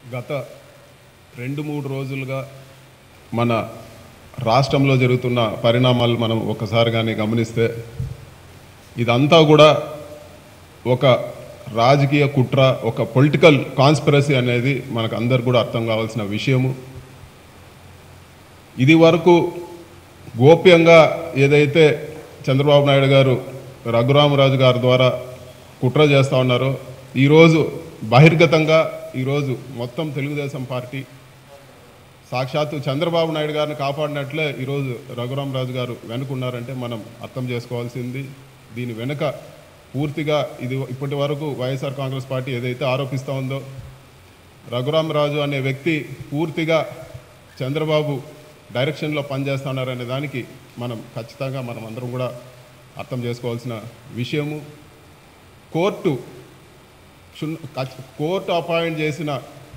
గత రెండు మూడు రోజులుగా మన రాష్ట్రంలో జరుగుతున్న పరిణామాలు మనం ఒకసారి కానీ గమనిస్తే ఇదంతా కూడా ఒక రాజకీయ కుట్ర ఒక పొలిటికల్ కాన్స్పిరసీ అనేది మనకు అందరు కూడా అర్థం కావాల్సిన విషయము ఇది వరకు గోప్యంగా ఏదైతే చంద్రబాబు నాయుడు గారు రఘురామరాజు గారి ద్వారా కుట్ర చేస్తూ ఉన్నారో ఈరోజు బహిర్గతంగా ఈరోజు మొత్తం తెలుగుదేశం పార్టీ సాక్షాత్తు చంద్రబాబు నాయుడు గారిని కాపాడినట్లే ఈరోజు రఘురామరాజు గారు వెనుకున్నారంటే మనం అర్థం చేసుకోవాల్సింది దీని వెనుక పూర్తిగా ఇది ఇప్పటి వరకు వైఎస్ఆర్ కాంగ్రెస్ పార్టీ ఏదైతే ఆరోపిస్తూ ఉందో రఘురామరాజు అనే వ్యక్తి పూర్తిగా చంద్రబాబు డైరెక్షన్లో పనిచేస్తున్నారనే దానికి మనం ఖచ్చితంగా మనం అందరం కూడా అర్థం చేసుకోవాల్సిన విషయము కోర్టు క్షుణ్- ఖచ్- కోర్టు అపాయింట్ చేసిన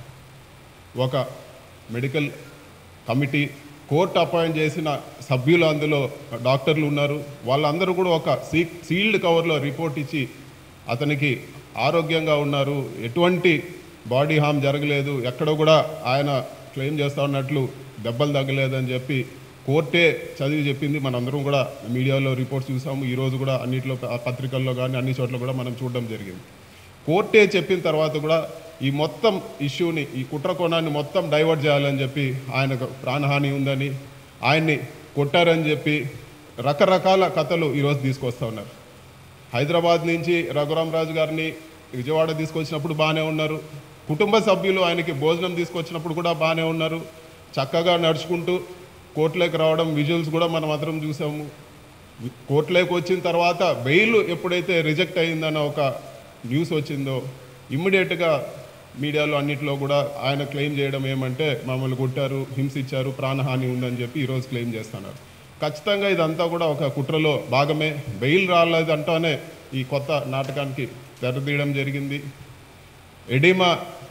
ఒక మెడికల్ కమిటీ కోర్టు అపాయింట్ చేసిన సభ్యులు అందులో డాక్టర్లు ఉన్నారు వాళ్ళందరూ కూడా ఒక సీ సీల్డ్ కవర్లో రిపోర్ట్ ఇచ్చి అతనికి ఆరోగ్యంగా ఉన్నారు ఎటువంటి బాడీ హామ్ జరగలేదు ఎక్కడ కూడా ఆయన క్లెయిమ్ చేస్తా ఉన్నట్లు దెబ్బలు తగ్గలేదని చెప్పి కోర్టే చదివి చెప్పింది మనందరం కూడా మీడియాలో రిపోర్ట్స్ చూసాము ఈరోజు కూడా అన్నిట్లో ప- పత్రికల్లో కానీ అన్ని చోట్ల కూడా మనం చూడడం జరిగింది కోర్టే చెప్పిన తర్వాత కూడా ఈ మొత్తం ఇష్యూని ఈ కుట్ర కోణాన్ని మొత్తం డైవర్ట్ చేయాలని చెప్పి ఆయనకు ప్రాణహాని ఉందని ఆయన్ని కొట్టారని చెప్పి రకరకాల కథలు ఈరోజు తీసుకొస్తా ఉన్నారు హైదరాబాద్ నుంచి రఘురామరాజు గారిని విజయవాడ తీసుకొచ్చినప్పుడు బాగానే ఉన్నారు కుటుంబ సభ్యులు ఆయనకి భోజనం తీసుకొచ్చినప్పుడు కూడా బాగానే ఉన్నారు చక్కగా నడుచుకుంటూ కోర్టులోకి రావడం విజువల్స్ కూడా మనం అందరం చూసాము కోర్టులోకి వచ్చిన తర్వాత బెయిల్ ఎప్పుడైతే రిజెక్ట్ అయిందన్న ఒక న్యూస్ వచ్చిందో ఇమ్మీడియట్గా మీడియాలో అన్నిట్లో కూడా ఆయన క్లెయిమ్ చేయడం ఏమంటే మమ్మల్ని కొట్టారు హింసించారు ప్రాణహాని ఉందని చెప్పి ఈరోజు క్లెయిమ్ చేస్తున్నారు ఖచ్చితంగా ఇదంతా కూడా ఒక కుట్రలో భాగమే బెయిల్ రాలేదంటానే ఈ కొత్త నాటకానికి తెరదీయడం జరిగింది ఎడిమా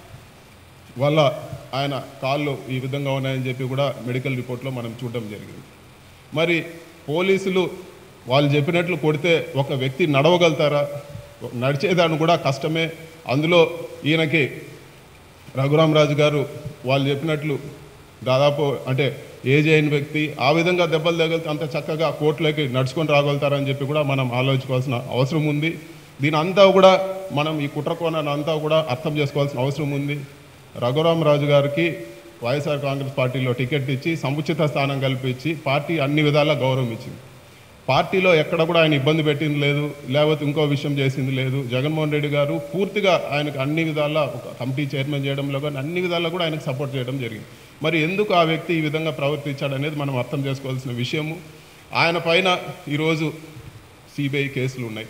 వల్ల ఆయన కాళ్ళు ఈ విధంగా ఉన్నాయని చెప్పి కూడా మెడికల్ రిపోర్ట్లో మనం చూడడం జరిగింది మరి పోలీసులు వాళ్ళు చెప్పినట్లు కొడితే ఒక వ్యక్తి నడవగలుగుతారా నడిచేదాన్ని కూడా కష్టమే అందులో ఈయనకి రఘురామరాజు గారు వాళ్ళు చెప్పినట్లు దాదాపు అంటే ఏజ్ అయిన వ్యక్తి ఆ విధంగా దెబ్బలు తగిలితే అంత చక్కగా కోర్టులోకి నడుచుకొని రాగలుగుతారని చెప్పి కూడా మనం ఆలోచించుకోవాల్సిన అవసరం ఉంది దీని అంతా కూడా మనం ఈ కుట్ర కోణాన్ని అంతా కూడా అర్థం చేసుకోవాల్సిన అవసరం ఉంది రఘురామరాజు గారికి వైఎస్ఆర్ కాంగ్రెస్ పార్టీలో టికెట్ ఇచ్చి సముచిత స్థానం కల్పించి పార్టీ అన్ని విధాలా గౌరవం ఇచ్చింది పార్టీలో ఎక్కడ కూడా ఆయన ఇబ్బంది పెట్టింది లేదు లేకపోతే ఇంకో విషయం చేసింది లేదు జగన్మోహన్ రెడ్డి గారు పూర్తిగా ఆయనకు అన్ని విధాలా ఒక కమిటీ చైర్మన్ చేయడంలో కానీ అన్ని విధాలా కూడా ఆయనకు సపోర్ట్ చేయడం జరిగింది మరి ఎందుకు ఆ వ్యక్తి ఈ విధంగా ప్రవర్తించాడు అనేది మనం అర్థం చేసుకోవాల్సిన విషయము ఆయన పైన ఈరోజు సిబిఐ కేసులు ఉన్నాయి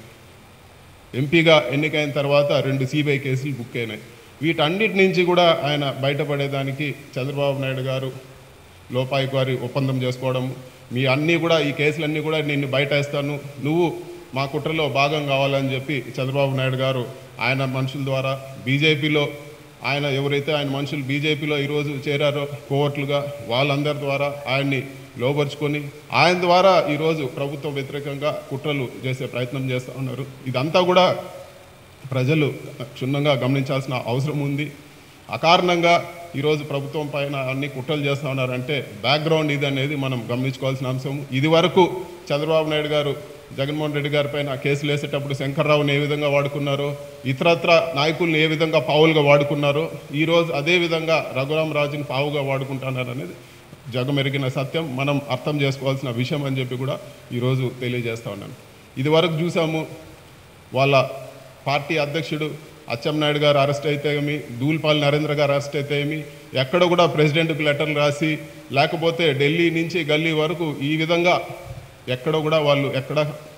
ఎంపీగా ఎన్నికైన తర్వాత రెండు సిబిఐ కేసులు బుక్ అయినాయి వీటన్నిటి నుంచి కూడా ఆయన బయటపడేదానికి చంద్రబాబు నాయుడు గారు లోపాయికి వారి ఒప్పందం చేసుకోవడం మీ అన్నీ కూడా ఈ కేసులన్నీ కూడా నిన్ను బయట వేస్తాను నువ్వు మా కుట్రలో భాగం కావాలని చెప్పి చంద్రబాబు నాయుడు గారు ఆయన మనుషుల ద్వారా బీజేపీలో ఆయన ఎవరైతే ఆయన మనుషులు బీజేపీలో ఈరోజు చేరారో కోవట్లుగా వాళ్ళందరి ద్వారా ఆయన్ని లోపరుచుకొని ఆయన ద్వారా ఈరోజు ప్రభుత్వ వ్యతిరేకంగా కుట్రలు చేసే ప్రయత్నం చేస్తూ ఉన్నారు ఇదంతా కూడా ప్రజలు క్షుణ్ణంగా గమనించాల్సిన అవసరం ఉంది అకారణంగా ఈరోజు ప్రభుత్వం పైన అన్ని కుట్రలు చేస్తూ ఉన్నారంటే బ్యాక్గ్రౌండ్ ఇది అనేది మనం గమనించుకోవాల్సిన అంశం ఇది వరకు చంద్రబాబు నాయుడు గారు జగన్మోహన్ రెడ్డి గారి పైన కేసులు వేసేటప్పుడు శంకర్రావుని ఏ విధంగా వాడుకున్నారో ఇతరత్ర నాయకుల్ని ఏ విధంగా పావులుగా వాడుకున్నారో ఈరోజు అదే విధంగా రఘురామరాజుని పావుగా వాడుకుంటున్నారు అనేది జగమెరిగిన సత్యం మనం అర్థం చేసుకోవాల్సిన విషయం అని చెప్పి కూడా ఈరోజు తెలియజేస్తా ఉన్నాను ఇది వరకు చూసాము వాళ్ళ పార్టీ అధ్యక్షుడు అచ్చెన్నాయుడు గారు అరెస్ట్ అయితే ఏమి దూల్పాల్ నరేంద్ర గారు అరెస్ట్ అయితే ఏమి ఎక్కడ కూడా ప్రెసిడెంట్కి లెటర్లు రాసి లేకపోతే ఢిల్లీ నుంచి గల్లీ వరకు ఈ విధంగా ఎక్కడ కూడా వాళ్ళు ఎక్కడ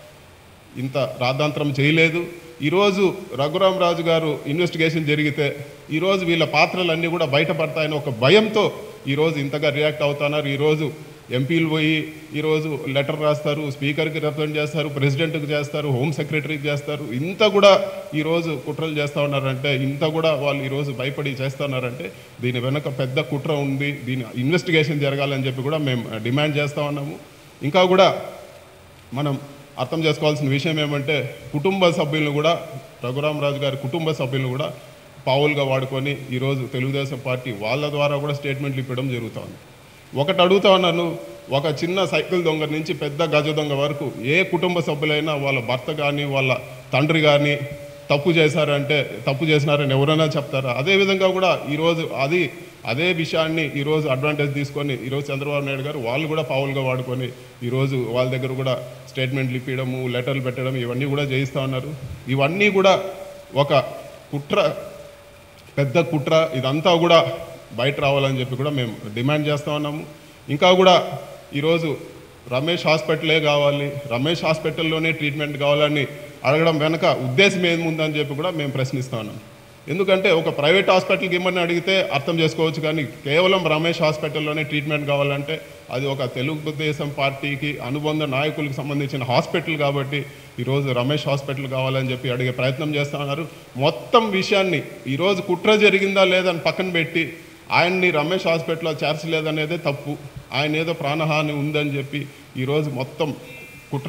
ఇంత రాద్ధాంతరం చేయలేదు ఈరోజు రఘురామ్ రాజు గారు ఇన్వెస్టిగేషన్ జరిగితే ఈరోజు వీళ్ళ పాత్రలన్నీ కూడా బయటపడతాయని ఒక భయంతో ఈరోజు ఇంతగా రియాక్ట్ అవుతున్నారు ఈరోజు ఎంపీలు పోయి ఈరోజు లెటర్ రాస్తారు స్పీకర్కి రిప్రజెంట్ చేస్తారు ప్రెసిడెంట్కి చేస్తారు హోమ్ సెక్రటరీకి చేస్తారు ఇంత కూడా ఈరోజు కుట్రలు చేస్తూ ఉన్నారంటే ఇంత కూడా వాళ్ళు ఈరోజు భయపడి చేస్తున్నారంటే దీని వెనక పెద్ద కుట్ర ఉంది దీని ఇన్వెస్టిగేషన్ జరగాలని చెప్పి కూడా మేము డిమాండ్ చేస్తూ ఉన్నాము ఇంకా కూడా మనం అర్థం చేసుకోవాల్సిన విషయం ఏమంటే కుటుంబ సభ్యులను కూడా రఘురామరాజు గారి కుటుంబ సభ్యులను కూడా పావులుగా వాడుకొని ఈరోజు తెలుగుదేశం పార్టీ వాళ్ళ ద్వారా కూడా స్టేట్మెంట్లు ఇప్పడం జరుగుతోంది ఒకటి అడుగుతా ఉన్నాను ఒక చిన్న సైకిల్ దొంగ నుంచి పెద్ద గజ దొంగ వరకు ఏ కుటుంబ సభ్యులైనా వాళ్ళ భర్త కానీ వాళ్ళ తండ్రి కానీ తప్పు చేశారంటే తప్పు చేసినారని ఎవరైనా చెప్తారా అదేవిధంగా కూడా ఈరోజు అది అదే విషయాన్ని ఈరోజు అడ్వాంటేజ్ తీసుకొని ఈరోజు చంద్రబాబు నాయుడు గారు వాళ్ళు కూడా పావులుగా వాడుకొని ఈరోజు వాళ్ళ దగ్గర కూడా స్టేట్మెంట్లు ఇప్పించడము లెటర్లు పెట్టడం ఇవన్నీ కూడా చేయిస్తూ ఉన్నారు ఇవన్నీ కూడా ఒక కుట్ర పెద్ద కుట్ర ఇదంతా కూడా బయట రావాలని చెప్పి కూడా మేము డిమాండ్ చేస్తూ ఉన్నాము ఇంకా కూడా ఈరోజు రమేష్ హాస్పిటలే కావాలి రమేష్ హాస్పిటల్లోనే ట్రీట్మెంట్ కావాలని అడగడం వెనక ఉద్దేశం ఏముందని చెప్పి కూడా మేము ప్రశ్నిస్తా ఉన్నాం ఎందుకంటే ఒక ప్రైవేట్ హాస్పిటల్కి ఇమ్మని అడిగితే అర్థం చేసుకోవచ్చు కానీ కేవలం రమేష్ హాస్పిటల్లోనే ట్రీట్మెంట్ కావాలంటే అది ఒక తెలుగుదేశం పార్టీకి అనుబంధ నాయకులకు సంబంధించిన హాస్పిటల్ కాబట్టి ఈరోజు రమేష్ హాస్పిటల్ కావాలని చెప్పి అడిగే ప్రయత్నం చేస్తా ఉన్నారు మొత్తం విషయాన్ని ఈరోజు కుట్ర జరిగిందా లేదని పక్కన పెట్టి ఆయన్ని రమేష్ హాస్పిటల్లో చేర్చలేదనేదే తప్పు ఆయన ఏదో ప్రాణహాని ఉందని చెప్పి ఈరోజు మొత్తం కుట్ర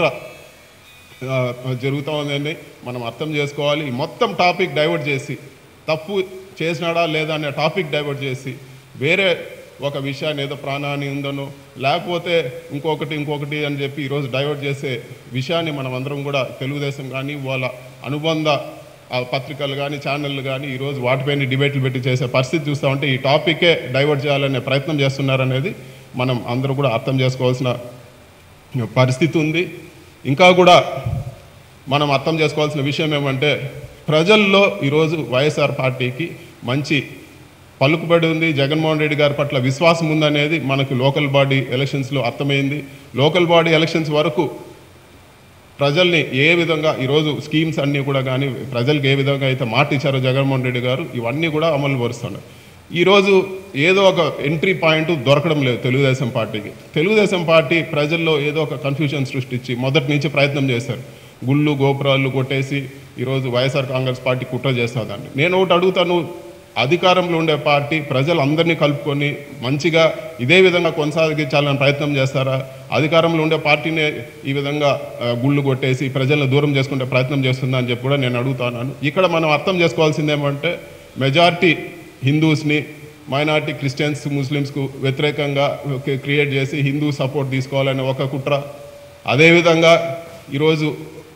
ఆ, జరుగుతూ ఉందని మనం అర్థం చేసుకోవాలి ఈ మొత్తం టాపిక్ డైవర్ట్ చేసి తప్పు చేసినాడా లేదా అనే టాపిక్ డైవర్ట్ చేసి వేరే ఒక విషయాన్ని ఏదో ప్రాణాన్ని ఉందనో లేకపోతే ఇంకొకటి ఇంకొకటి అని చెప్పి ఈరోజు డైవర్ట్ చేసే విషయాన్ని మనం అందరం కూడా తెలుగుదేశం కానీ వాళ్ళ అనుబంధ ఆ పత్రికలు కానీ ఛానళ్ళు కానీ ఈరోజు వాటిపైన డిబేట్లు పెట్టి చేసే పరిస్థితి చూస్తూ ఉంటే ఈ టాపికే డైవర్ట్ చేయాలనే ప్రయత్నం చేస్తున్నారనేది మనం అందరూ కూడా అర్థం చేసుకోవాల్సిన పరిస్థితి ఉంది ఇంకా కూడా మనం అర్థం చేసుకోవాల్సిన విషయం ఏమంటే ప్రజల్లో ఈరోజు వైఎస్ఆర్ పార్టీకి మంచి పలుకుబడి ఉంది జగన్మోహన్ రెడ్డి గారి పట్ల విశ్వాసం ఉందనేది మనకు లోకల్ బాడీ ఎలక్షన్స్లో అర్థమైంది లోకల్ బాడీ ఎలక్షన్స్ వరకు ప్రజల్ని ఏ విధంగా ఈరోజు స్కీమ్స్ అన్నీ కూడా కానీ ప్రజలకు ఏ విధంగా అయితే మాట ఇచ్చారో జగన్మోహన్ రెడ్డి గారు ఇవన్నీ కూడా అమలు పరుస్తున్నారు ఈరోజు ఏదో ఒక ఎంట్రీ పాయింట్ దొరకడం లేదు తెలుగుదేశం పార్టీకి తెలుగుదేశం పార్టీ ప్రజల్లో ఏదో ఒక కన్ఫ్యూజన్ సృష్టించి మొదటి నుంచి ప్రయత్నం చేశారు గుళ్ళు గోపురాలు కొట్టేసి ఈరోజు వైఎస్ఆర్ కాంగ్రెస్ పార్టీ కుట్ర చేస్తుందండి నేను ఒకటి అడుగుతాను అధికారంలో ఉండే పార్టీ ప్రజలందరినీ కలుపుకొని మంచిగా ఇదే విధంగా కొనసాగించాలని ప్రయత్నం చేస్తారా అధికారంలో ఉండే పార్టీనే ఈ విధంగా ఆ, గుళ్ళు కొట్టేసి ప్రజలను దూరం చేసుకునే ప్రయత్నం చేస్తుందా అని చెప్పి కూడా నేను అడుగుతున్నాను ఇక్కడ మనం అర్థం చేసుకోవాల్సింది ఏమంటే మెజారిటీ హిందూస్ని మైనార్టీ క్రిస్టియన్స్ ముస్లిమ్స్కు వ్యతిరేకంగా క్రియేట్ చేసి హిందూ సపోర్ట్ తీసుకోవాలనే ఒక కుట్ర అదేవిధంగా ఈరోజు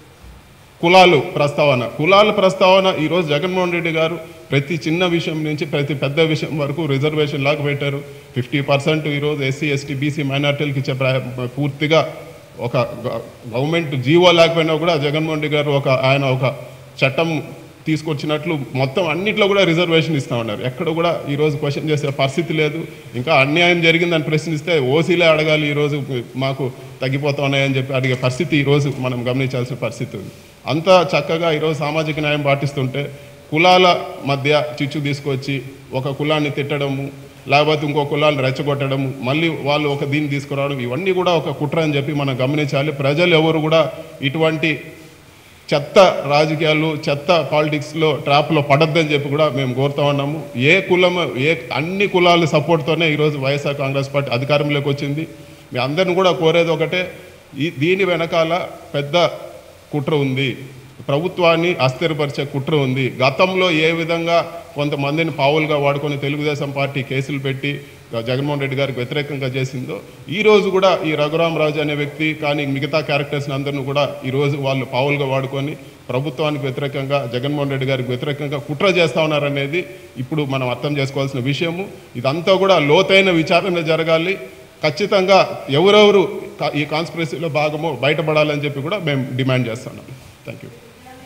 కులాలు ప్రస్తావన కులాల ప్రస్తావన ఈరోజు జగన్మోహన్ రెడ్డి గారు ప్రతి చిన్న విషయం నుంచి ప్రతి పెద్ద విషయం వరకు రిజర్వేషన్ లాగా పెట్టారు ఫిఫ్టీ పర్సెంట్ ఈరోజు ఎస్సీ ఎస్టీ బీసీ మైనార్టీలకు ఇచ్చే ప్ర- పూర్తిగా ఒక గ- గవర్నమెంట్ జీవో లేకపోయినా కూడా జగన్మోహన్ రెడ్డి గారు ఒక ఆయన ఒక చట్టం తీసుకొచ్చినట్లు మొత్తం అన్నిట్లో కూడా రిజర్వేషన్ ఇస్తా ఉన్నారు ఎక్కడ కూడా ఈరోజు క్వశ్చన్ చేసే పరిస్థితి లేదు ఇంకా అన్యాయం జరిగిందని ప్రశ్నిస్తే ఓసీలే అడగాలి ఈరోజు మాకు తగ్గిపోతా ఉన్నాయని చెప్పి అడిగే పరిస్థితి ఈరోజు మనం గమనించాల్సిన పరిస్థితి ఉంది అంత చక్కగా ఈరోజు సామాజిక న్యాయం పాటిస్తుంటే కులాల మధ్య చిచ్చు తీసుకొచ్చి ఒక కులాన్ని తిట్టడము లేకపోతే ఇంకో కులాన్ని రెచ్చగొట్టడము మళ్ళీ వాళ్ళు ఒక దీన్ని తీసుకురావడం ఇవన్నీ కూడా ఒక కుట్ర అని చెప్పి మనం గమనించాలి ప్రజలు ఎవరు కూడా ఇటువంటి చెత్త రాజకీయాలు చెత్త పాలిటిక్స్లో ట్రాప్లో పడద్దని చెప్పి కూడా మేము కోరుతా ఉన్నాము ఏ కులం ఏ అన్ని కులాల సపోర్ట్తోనే ఈరోజు వైఎస్ఆర్ కాంగ్రెస్ పార్టీ అధికారంలోకి వచ్చింది మీ అందరిని కూడా కోరేది ఒకటే ఈ దీని వెనకాల పెద్ద కుట్ర ఉంది ప్రభుత్వాన్ని అస్థిరపరిచే కుట్ర ఉంది గతంలో ఏ విధంగా కొంతమందిని పావులుగా వాడుకొని తెలుగుదేశం పార్టీ కేసులు పెట్టి జగన్మోహన్ రెడ్డి గారికి వ్యతిరేకంగా చేసిందో ఈ రోజు కూడా ఈ రఘురామరాజు అనే వ్యక్తి కానీ మిగతా క్యారెక్టర్స్ని అందరిని కూడా ఈ రోజు వాళ్ళు పావులుగా వాడుకొని ప్రభుత్వానికి వ్యతిరేకంగా జగన్మోహన్ రెడ్డి గారికి వ్యతిరేకంగా కుట్ర చేస్తా ఉన్నారనేది ఇప్పుడు మనం అర్థం చేసుకోవాల్సిన విషయము ఇదంతా కూడా లోతైన విచారణ జరగాలి ఖచ్చితంగా ఎవరెవరు కా- ఈ కాన్స్పిరసీలో భాగమో బయటపడాలని చెప్పి కూడా మేము డిమాండ్ చేస్తున్నాం థ్యాంక్ యూ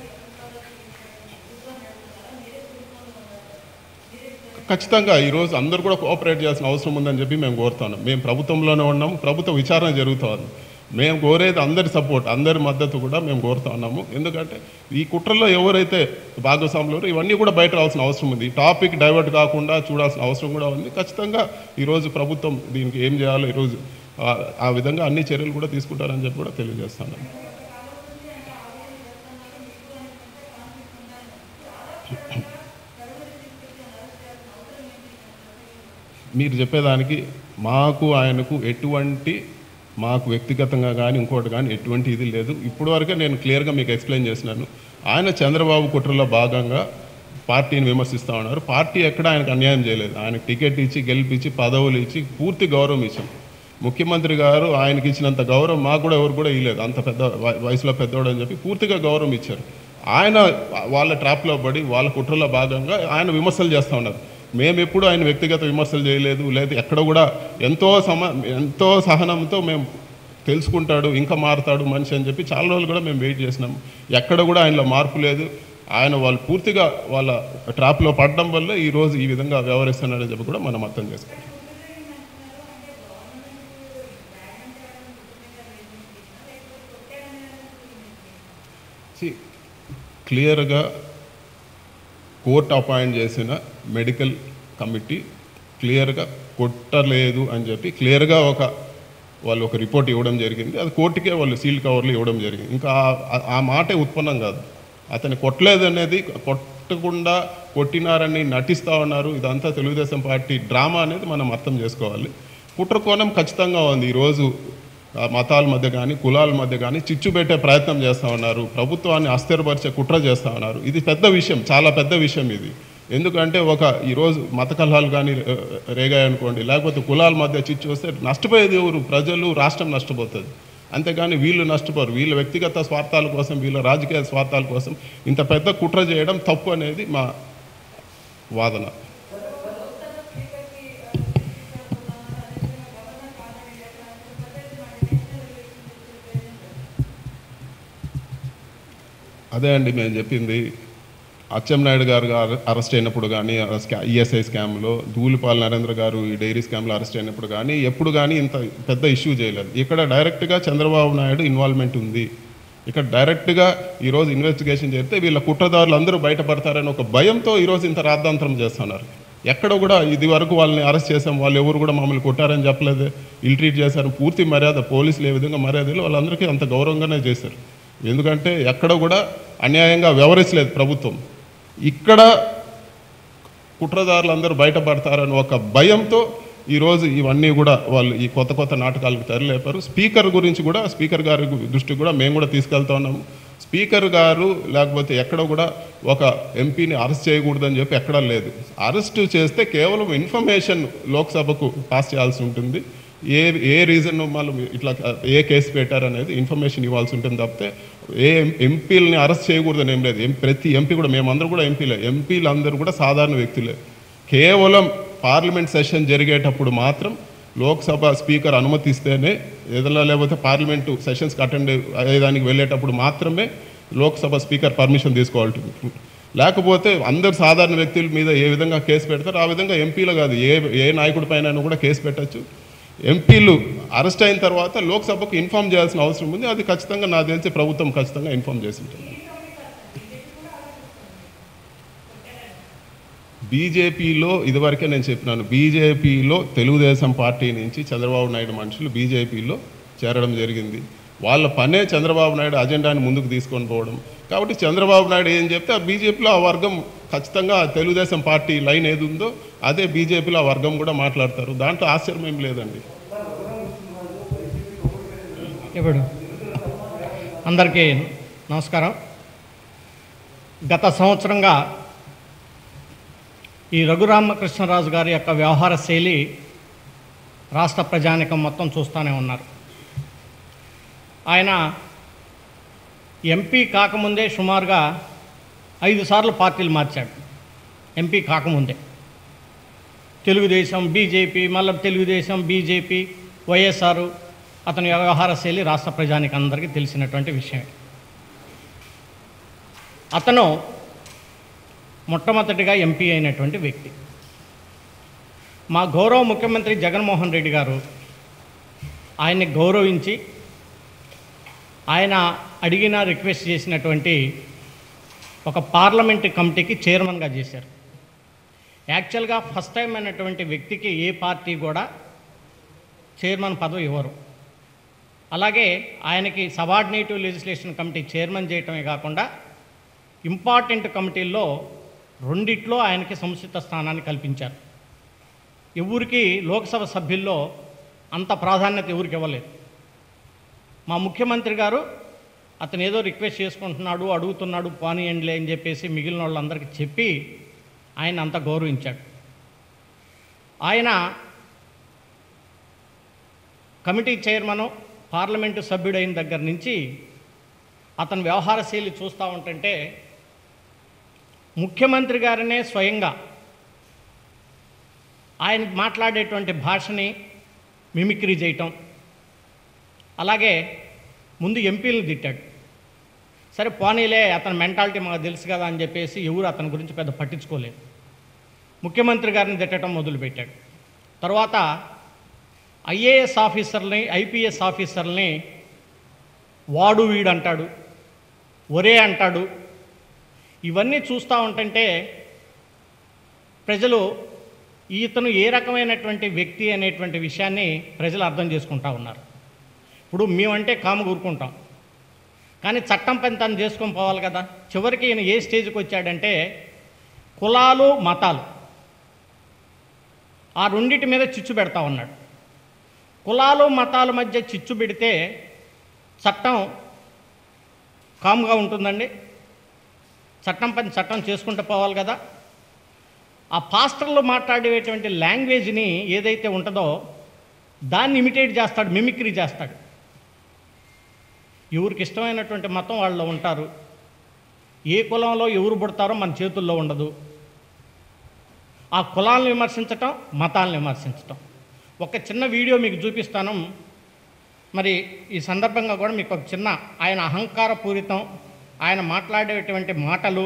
ఖచ్చితంగా ఈరోజు అందరూ కూడా కోఆపరేట్ చేయాల్సిన అవసరం ఉందని చెప్పి మేము కోరుతున్నాం మేము ప్రభుత్వంలోనే ఉన్నాము ప్రభుత్వ విచారణ జరుగుతోంది మేము కోరేది అందరి సపోర్ట్ అందరి మద్దతు కూడా మేము కోరుతా ఉన్నాము ఎందుకంటే ఈ కుట్రలో ఎవరైతే భాగస్వాములు ఇవన్నీ కూడా బయట రావాల్సిన అవసరం ఉంది ఈ టాపిక్ డైవర్ట్ కాకుండా చూడాల్సిన అవసరం కూడా ఉంది ఖచ్చితంగా ఈరోజు ప్రభుత్వం దీనికి ఏం చేయాలో ఈరోజు ఆ- ఆ విధంగా అన్ని చర్యలు కూడా తీసుకుంటారని చెప్పి కూడా తెలియజేస్తాను మీరు చెప్పేదానికి మాకు ఆయనకు ఎటువంటి మాకు వ్యక్తిగతంగా కానీ ఇంకోటి కానీ ఎటువంటి ఇది లేదు ఇప్పటివరకే నేను క్లియర్గా మీకు ఎక్స్ప్లెయిన్ చేసినాను ఆయన చంద్రబాబు కుట్రలో భాగంగా పార్టీని విమర్శిస్తూ ఉన్నారు పార్టీ ఎక్కడ ఆయనకు అన్యాయం చేయలేదు ఆయనకు టికెట్ ఇచ్చి గెలిపించి పదవులు ఇచ్చి పూర్తి గౌరవం ఇచ్చాం ముఖ్యమంత్రి గారు ఆయనకి ఇచ్చినంత గౌరవం మాకు కూడా ఎవరు కూడా ఇవ్వలేదు అంత పెద్ద వ- వయసులో పెద్దోడు అని చెప్పి పూర్తిగా గౌరవం ఇచ్చారు ఆయన వాళ్ళ ట్రాప్లో పడి వాళ్ళ కుట్రలో భాగంగా ఆయన విమర్శలు చేస్తూ ఉన్నారు మేము ఎప్పుడు ఆయన వ్యక్తిగత విమర్శలు చేయలేదు లేదు ఎక్కడ కూడా ఎంతో సమ ఎంతో సహనంతో మేము తెలుసుకుంటాడు ఇంకా మారుతాడు మనిషి అని చెప్పి చాలా రోజులు కూడా మేము వెయిట్ చేసినాం ఎక్కడ కూడా ఆయనలో మార్పు లేదు ఆయన వాళ్ళు పూర్తిగా వాళ్ళ ట్రాప్లో పడడం వల్ల ఈరోజు ఈ విధంగా వ్యవహరిస్తున్నాడని చెప్పి కూడా మనం అర్థం చేసుకోవాలి See, క్లియర్గా కోర్ట్ అపాయింట్ చేసిన మెడికల్ కమిటీ క్లియర్గా కొట్టలేదు అని చెప్పి క్లియర్గా ఒక వాళ్ళు ఒక రిపోర్ట్ ఇవ్వడం జరిగింది అది కోర్టుకే వాళ్ళు సీల్ కవర్లు ఇవ్వడం జరిగింది ఇంకా ఆ- ఆ మాటే ఉత్పన్నం కాదు అతన్ని కొట్టలేదు అనేది కొట్టకుండా కొట్టినారని నటిస్తూ ఉన్నారు ఇదంతా తెలుగుదేశం పార్టీ డ్రామా అనేది మనం అర్థం చేసుకోవాలి కుట్ర కోణం ఖచ్చితంగా ఉంది ఈరోజు ఆ మతాల మధ్య కానీ కులాల మధ్య కానీ చిచ్చు పెట్టే ప్రయత్నం చేస్తూ ఉన్నారు ప్రభుత్వాన్ని అస్థిరపరిచే కుట్ర చేస్తూ ఉన్నారు ఇది పెద్ద విషయం చాలా పెద్ద విషయం ఇది ఎందుకంటే ఒక ఈరోజు మత కలహాలు కానీ ఆ, రేగాయి అనుకోండి లేకపోతే కులాల మధ్య చిచ్చు వస్తే నష్టపోయేది ఎవరు ప్రజలు రాష్ట్రం నష్టపోతుంది అంతేగాని వీళ్ళు నష్టపోరు వీళ్ళ వ్యక్తిగత స్వార్థాల కోసం వీళ్ళ రాజకీయ స్వార్థాల కోసం ఇంత పెద్ద కుట్ర చేయడం తప్పు అనేది మా వాదన అదే అండి మేము చెప్పింది అచ్చెన్నాయుడు గారు గారు అరెస్ట్ అయినప్పుడు కానీ ఈఎస్ఐ స్కామ్లో ధూళిపాల్ నరేంద్ర గారు ఈ డైరీ స్కామ్లో అరెస్ట్ అయినప్పుడు కానీ ఎప్పుడు కానీ ఇంత పెద్ద ఇష్యూ చేయలేదు ఇక్కడ డైరెక్ట్గా చంద్రబాబు నాయుడు ఇన్వాల్వ్మెంట్ ఉంది ఇక్కడ డైరెక్ట్గా ఈరోజు ఇన్వెస్టిగేషన్ చేస్తే వీళ్ళ కుట్రదారులు అందరూ బయటపడతారని ఒక భయంతో ఈరోజు ఇంత రాద్ధాంతరం చేస్తున్నారు ఎక్కడ కూడా ఇది వరకు వాళ్ళని అరెస్ట్ చేసాం వాళ్ళు ఎవరు కూడా మమ్మల్ని కొట్టారని చెప్పలేదు ఇల్ ట్రీట్ చేశారు పూర్తి మర్యాద పోలీసులు ఏ విధంగా మర్యాదలు వాళ్ళందరికీ అంత గౌరవంగానే చేశారు ఎందుకంటే ఎక్కడ కూడా అన్యాయంగా వ్యవహరించలేదు ప్రభుత్వం ఇక్కడ కుట్రదారులందరూ బయటపడతారని ఒక భయంతో ఈరోజు ఇవన్నీ కూడా వాళ్ళు ఈ కొత్త కొత్త నాటకాలకు తెరలేపారు స్పీకర్ గురించి కూడా స్పీకర్ గారి గు- దృష్టికి కూడా మేము కూడా తీసుకెళ్తా ఉన్నాము స్పీకర్ గారు లేకపోతే ఎక్కడ కూడా ఒక ఎంపీని అరెస్ట్ చేయకూడదని చెప్పి ఎక్కడా లేదు అరెస్ట్ చేస్తే కేవలం ఇన్ఫర్మేషన్ లోక్సభకు పాస్ చేయాల్సి ఉంటుంది ఏ ఏ రీజన్ వాళ్ళు ఇట్లా ఏ కేసు పెట్టారనేది ఇన్ఫర్మేషన్ ఇవ్వాల్సి ఉంటుంది తప్పితే ఏ ఎంపీలని అరెస్ట్ చేయకూడదని ఏం లేదు ఎం- ప్రతి ఎంపీ కూడా మేమందరూ కూడా ఎంపీలే ఎంపీలు అందరూ కూడా సాధారణ వ్యక్తులే కేవలం పార్లమెంట్ సెషన్ జరిగేటప్పుడు మాత్రం లోక్సభ స్పీకర్ అనుమతిస్తేనే ఏదైనా లేకపోతే పార్లమెంటు సెషన్స్కి అటెండ్ అయ్యేదానికి వెళ్ళేటప్పుడు మాత్రమే లోక్సభ స్పీకర్ పర్మిషన్ తీసుకోవాలి లేకపోతే అందరు సాధారణ వ్యక్తుల మీద ఏ విధంగా కేసు పెడతారో ఆ విధంగా ఎంపీలు కాదు ఏ ఏ నాయకుడి పైన కూడా కేసు పెట్టచ్చు ఎంపీలు అరెస్ట్ అయిన తర్వాత లోక్సభకు ఇన్ఫామ్ చేయాల్సిన అవసరం ఉంది అది ఖచ్చితంగా నాకు తెలిసి ప్రభుత్వం ఖచ్చితంగా ఇన్ఫామ్ చేసి ఉంటుంది బీజేపీలో ఇదివరకే నేను చెప్పినాను బీజేపీలో తెలుగుదేశం పార్టీ నుంచి చంద్రబాబు నాయుడు మనుషులు బీజేపీలో చేరడం జరిగింది వాళ్ళ పనే చంద్రబాబు నాయుడు అజెండాని ముందుకు తీసుకొని పోవడం కాబట్టి చంద్రబాబు నాయుడు ఏం చెప్తే ఆ బీజేపీలో ఆ వర్గం ఖచ్చితంగా తెలుగుదేశం పార్టీ లైన్ ఏది ఉందో అదే బీజేపీలో ఆ వర్గం కూడా మాట్లాడతారు దాంట్లో ఆశ్చర్యం ఏం లేదండి ఇప్పుడు అందరికీ నమస్కారం గత సంవత్సరంగా ఈ రఘురామకృష్ణరాజు గారి యొక్క వ్యవహార శైలి రాష్ట్ర ప్రజానికం మొత్తం చూస్తూనే ఉన్నారు ఆయన ఎంపీ కాకముందే సుమారుగా ఐదు సార్లు పార్టీలు మార్చాడు ఎంపీ కాకముందే తెలుగుదేశం బీజేపీ మళ్ళీ తెలుగుదేశం బీజేపీ వైఎస్ఆర్ అతని వ్యవహార శైలి రాష్ట్ర ప్రజానికి అందరికీ తెలిసినటువంటి విషయం అతను మొట్టమొదటిగా ఎంపీ అయినటువంటి వ్యక్తి మా గౌరవ ముఖ్యమంత్రి జగన్మోహన్ రెడ్డి గారు ఆయన్ని గౌరవించి ఆయన అడిగిన రిక్వెస్ట్ చేసినటువంటి ఒక పార్లమెంట్ కమిటీకి చైర్మన్గా చేశారు యాక్చువల్గా ఫస్ట్ టైం అయినటువంటి వ్యక్తికి ఏ పార్టీ కూడా చైర్మన్ పదవి ఇవ్వరు అలాగే ఆయనకి సబార్డినేటివ్ లెజిస్లేషన్ కమిటీ చైర్మన్ చేయటమే కాకుండా ఇంపార్టెంట్ కమిటీల్లో రెండిట్లో ఆయనకి సముచిత స్థానాన్ని కల్పించారు ఎవరికి లోక్సభ సభ్యుల్లో అంత ప్రాధాన్యత ఎవరికి ఇవ్వలేదు మా ముఖ్యమంత్రి గారు అతను ఏదో రిక్వెస్ట్ చేసుకుంటున్నాడు అడుగుతున్నాడు పోనీయండిలే అని చెప్పేసి మిగిలిన వాళ్ళందరికీ చెప్పి ఆయన అంత గౌరవించాడు ఆయన కమిటీ చైర్మను పార్లమెంటు సభ్యుడైన దగ్గర నుంచి అతని వ్యవహార శైలి చూస్తూ ఉంటుంటే ముఖ్యమంత్రి గారినే స్వయంగా ఆయన మాట్లాడేటువంటి భాషని మిమిక్రీ చేయటం అలాగే ముందు ఎంపీలను తిట్టాడు సరే పోనీలే అతని మెంటాలిటీ మాకు తెలుసు కదా అని చెప్పేసి ఎవరు అతని గురించి పెద్ద పట్టించుకోలేదు ముఖ్యమంత్రి గారిని తిట్టడం మొదలుపెట్టాడు తర్వాత ఐఏఎస్ ఆఫీసర్ని ఐపీఎస్ ఆఫీసర్ని వాడు వీడు అంటాడు ఒరే అంటాడు ఇవన్నీ చూస్తూ ఉంటుంటే ప్రజలు ఈతను ఏ రకమైనటువంటి వ్యక్తి అనేటువంటి విషయాన్ని ప్రజలు అర్థం చేసుకుంటా ఉన్నారు ఇప్పుడు మేమంటే కాము కూరుకుంటాం కానీ చట్టం పని తను చేసుకొని పోవాలి కదా చివరికి ఈయన ఏ స్టేజ్కి వచ్చాడంటే కులాలు మతాలు ఆ రెండింటి మీద చిచ్చు పెడతా ఉన్నాడు కులాలు మతాల మధ్య చిచ్చు పెడితే చట్టం కామ్గా ఉంటుందండి చట్టం పని చట్టం చేసుకుంటూ పోవాలి కదా ఆ పాస్టర్లు మాట్లాడేటువంటి లాంగ్వేజ్ని ఏదైతే ఉంటుందో దాన్ని ఇమిటేట్ చేస్తాడు మిమిక్రీ చేస్తాడు ఎవరికి ఇష్టమైనటువంటి మతం వాళ్ళు ఉంటారు ఏ కులంలో ఎవరు పుడతారో మన చేతుల్లో ఉండదు ఆ కులాలను విమర్శించటం మతాలను విమర్శించటం ఒక చిన్న వీడియో మీకు చూపిస్తాను మరి ఈ సందర్భంగా కూడా మీకు ఒక చిన్న ఆయన అహంకారపూరితం ఆయన మాట్లాడేటువంటి మాటలు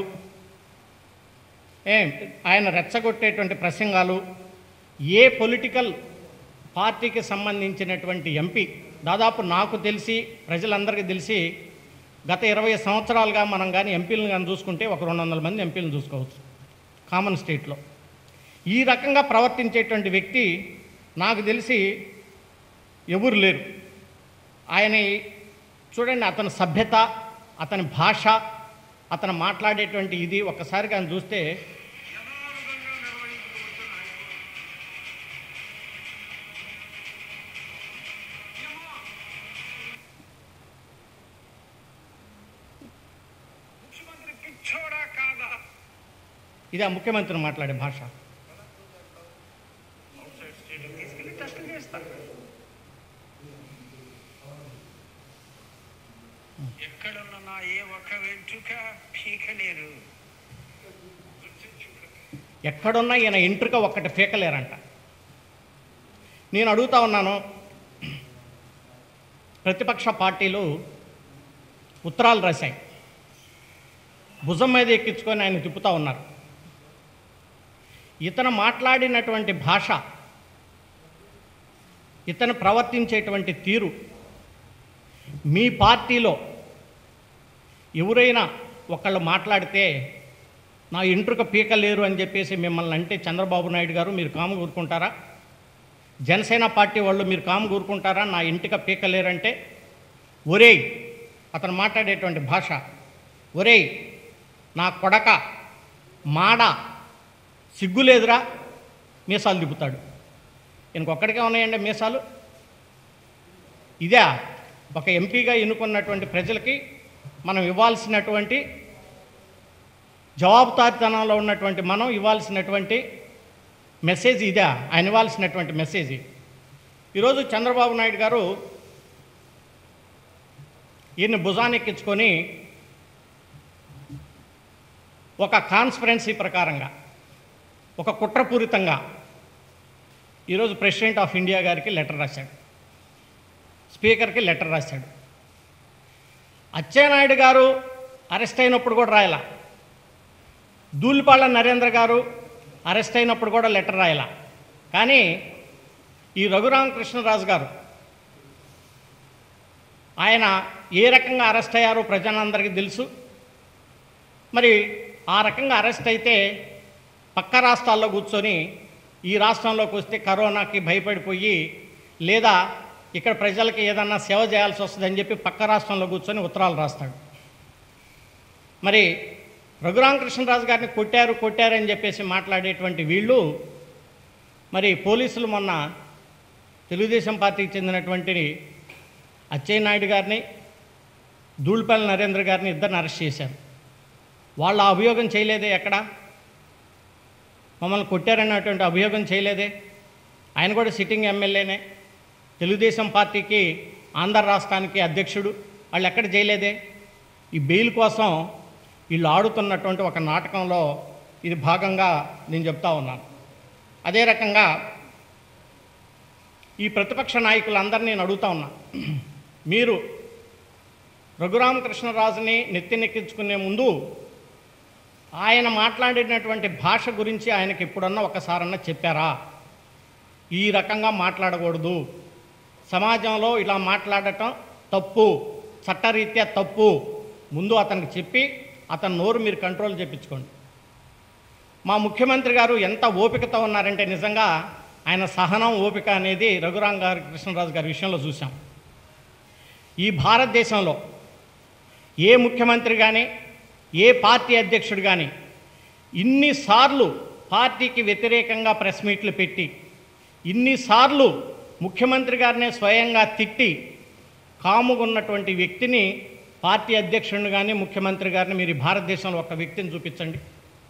ఏ ఆయన రెచ్చగొట్టేటువంటి ప్రసంగాలు ఏ పొలిటికల్ పార్టీకి సంబంధించినటువంటి ఎంపీ దాదాపు నాకు తెలిసి ప్రజలందరికీ తెలిసి గత ఇరవై సంవత్సరాలుగా మనం కానీ ఎంపీలను కానీ చూసుకుంటే ఒక రెండు వందల మంది ఎంపీలను చూసుకోవచ్చు కామన్ స్టేట్లో ఈ రకంగా ప్రవర్తించేటువంటి వ్యక్తి నాకు తెలిసి ఎవరు లేరు ఆయన చూడండి అతని సభ్యత అతని భాష అతను మాట్లాడేటువంటి ఇది ఒక్కసారి కానీ చూస్తే ముఖ్యమంత్రి పిచ్చోడా కాదా ఇది ఆ ముఖ్యమంత్రి మాట్లాడే భాష తీసుకెళ్ళి టెస్టులు చేస్తారు ఎక్కడున్న నా ఏ ఒక్క వెంట్రుక పీకలేరు ఎక్కడున్నా ఈయన ఎంట్రుక ఒక్కటి ఫీకలేరంట నేను అడుగుతా ఉన్నాను ప్రతిపక్ష పార్టీలు ఉత్తరాలు రాశాయి భుజం మీద ఎక్కించుకొని ఆయన తిప్పుతూ ఉన్నారు ఇతను మాట్లాడినటువంటి భాష ఇతను ప్రవర్తించేటువంటి తీరు మీ పార్టీలో ఎవరైనా ఒకళ్ళు మాట్లాడితే నా ఇంట్రుక పీకలేరు అని చెప్పేసి మిమ్మల్ని అంటే చంద్రబాబు నాయుడు గారు మీరు కాము కూరుకుంటారా జనసేన పార్టీ వాళ్ళు మీరు కాము కూరుకుంటారా నా ఇంటిక పీకలేరంటే ఒరేయ్ అతను మాట్లాడేటువంటి భాష ఒరేయ్ నా కొడక మాడ సిగ్గులేదురా మీసాలు తిప్పుతాడు ఇంకొక్కడికే ఉన్నాయండి మీసాలు ఇదే ఒక ఎంపీగా ఎన్నుకున్నటువంటి ప్రజలకి మనం ఇవ్వాల్సినటువంటి జవాబుదారితనంలో ఉన్నటువంటి మనం ఇవ్వాల్సినటువంటి మెసేజ్ ఇదే ఆయన ఇవ్వాల్సినటువంటి మెసేజ్ ఈరోజు చంద్రబాబు నాయుడు గారు ఈయన్ని భుజానెక్కించుకొని ఒక కాన్స్పరెన్సీ ప్రకారంగా ఒక కుట్రపూరితంగా ఈరోజు ప్రెసిడెంట్ ఆఫ్ ఇండియా గారికి లెటర్ రాశాడు స్పీకర్కి లెటర్ రాశాడు అచ్చెన్నాయుడు గారు అరెస్ట్ అయినప్పుడు కూడా రాయలా దూలిపాళ్ళ నరేంద్ర గారు అరెస్ట్ అయినప్పుడు కూడా లెటర్ రాయలా కానీ ఈ రఘురామకృష్ణరాజు గారు ఆయన ఏ రకంగా అరెస్ట్ అయ్యారో ప్రజలందరికీ తెలుసు మరి ఆ రకంగా అరెస్ట్ అయితే పక్క రాష్ట్రాల్లో కూర్చొని ఈ రాష్ట్రంలోకి వస్తే కరోనాకి భయపడిపోయి లేదా ఇక్కడ ప్రజలకి ఏదన్నా సేవ చేయాల్సి వస్తుందని చెప్పి పక్క రాష్ట్రంలో కూర్చొని ఉత్తరాలు రాస్తాడు మరి రఘురామకృష్ణరాజు గారిని కొట్టారు కొట్టారని చెప్పేసి మాట్లాడేటువంటి వీళ్ళు మరి పోలీసులు మొన్న తెలుగుదేశం పార్టీకి చెందినటువంటి అచ్చెన్నాయుడు గారిని ధూళిపల్లి నరేంద్ర గారిని ఇద్దరిని అరెస్ట్ చేశారు వాళ్ళ అభియోగం చేయలేదే ఎక్కడ మమ్మల్ని కొట్టారన్నటువంటి అభియోగం చేయలేదే ఆయన కూడా సిట్టింగ్ ఎమ్మెల్యేనే తెలుగుదేశం పార్టీకి ఆంధ్ర రాష్ట్రానికి అధ్యక్షుడు వాళ్ళు ఎక్కడ చేయలేదే ఈ బెయిల్ కోసం వీళ్ళు ఆడుతున్నటువంటి ఒక నాటకంలో ఇది భాగంగా నేను చెప్తా ఉన్నాను అదే రకంగా ఈ ప్రతిపక్ష నాయకులందరినీ నేను అడుగుతా ఉన్నా మీరు రఘురామకృష్ణరాజుని నెత్తినెక్కించుకునే ముందు ఆయన మాట్లాడినటువంటి భాష గురించి ఆయనకి ఎప్పుడన్నా ఒకసారన్నా చెప్పారా ఈ రకంగా మాట్లాడకూడదు సమాజంలో ఇలా మాట్లాడటం తప్పు చట్టరీత్యా తప్పు ముందు అతనికి చెప్పి అతని నోరు మీరు కంట్రోల్ చేయించుకోండి మా ముఖ్యమంత్రి గారు ఎంత ఓపికతో ఉన్నారంటే నిజంగా ఆయన సహనం ఓపిక అనేది రఘురాం గారి కృష్ణరాజు గారి విషయంలో చూసాం ఈ భారతదేశంలో ఏ ముఖ్యమంత్రి కానీ ఏ పార్టీ అధ్యక్షుడు కానీ ఇన్నిసార్లు పార్టీకి వ్యతిరేకంగా ప్రెస్ మీట్లు పెట్టి ఇన్నిసార్లు ముఖ్యమంత్రి గారినే స్వయంగా తిట్టి కాముగున్నటువంటి వ్యక్తిని పార్టీ అధ్యక్షుడిని కానీ ముఖ్యమంత్రి గారిని మీరు ఈ భారతదేశంలో ఒక వ్యక్తిని చూపించండి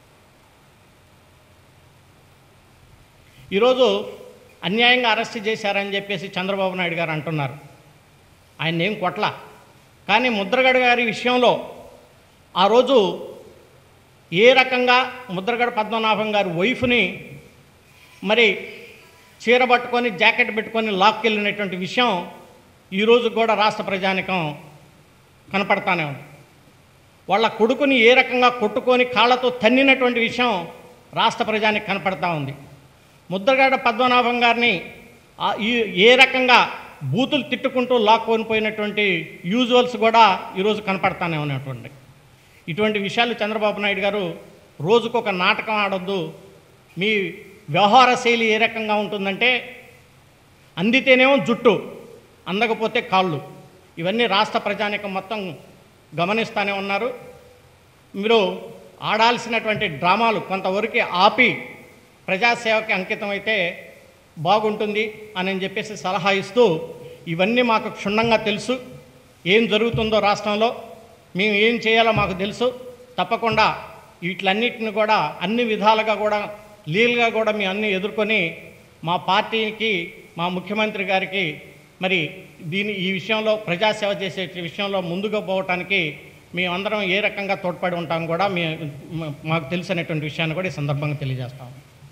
ఈరోజు అన్యాయంగా అరెస్ట్ చేశారని చెప్పేసి చంద్రబాబు నాయుడు గారు అంటున్నారు ఆయన ఏం కొట్ల కానీ ముద్రగడ గారి విషయంలో ఆ రోజు ఏ రకంగా ముద్రగడ పద్మనాభం గారి వైఫ్ని మరి చీర పట్టుకొని జాకెట్ పెట్టుకొని లాక్కెళ్ళినటువంటి విషయం ఈరోజు కూడా రాష్ట్ర ప్రజానికం కనపడతానే ఉంది వాళ్ళ కొడుకుని ఏ రకంగా కొట్టుకొని కాళ్ళతో తన్నినటువంటి విషయం రాష్ట్ర ప్రజానికి కనపడతా ఉంది ముద్రగడ పద్మనాభం గారిని ఆ ఈ- ఏ రకంగా బూతులు తిట్టుకుంటూ లాక్కొని పోయినటువంటి యూజువల్స్ కూడా ఈరోజు కనపడతానే ఉన్నటువంటి ఇటువంటి విషయాలు చంద్రబాబు నాయుడు గారు రోజుకొక నాటకం ఆడొద్దు మీ వ్యవహార శైలి ఏ రకంగా ఉంటుందంటే అందితేనేమో జుట్టు అందకపోతే కాళ్ళు ఇవన్నీ రాష్ట్ర ప్రజానికం మొత్తం గమనిస్తూనే ఉన్నారు మీరు ఆడాల్సినటువంటి డ్రామాలు కొంతవరకు ఆపి ప్రజాసేవకి అంకితం అయితే బాగుంటుంది అని చెప్పేసి సలహా ఇస్తూ ఇవన్నీ మాకు క్షుణ్ణంగా తెలుసు ఏం జరుగుతుందో రాష్ట్రంలో మేము ఏం చేయాలో మాకు తెలుసు తప్పకుండా వీటిలన్నిటిని కూడా అన్ని విధాలుగా కూడా లీల్గా కూడా మేము అన్ని ఎదుర్కొని మా పార్టీకి మా ముఖ్యమంత్రి గారికి మరి దీని ఈ విషయంలో ప్రజాసేవ చేసే విషయంలో ముందుకు పోవటానికి మేమందరం ఏ రకంగా తోడ్పడి ఉంటాం కూడా మీ మా- మాకు తెలిసినటువంటి విషయాన్ని కూడా ఈ సందర్భంగా తెలియజేస్తాం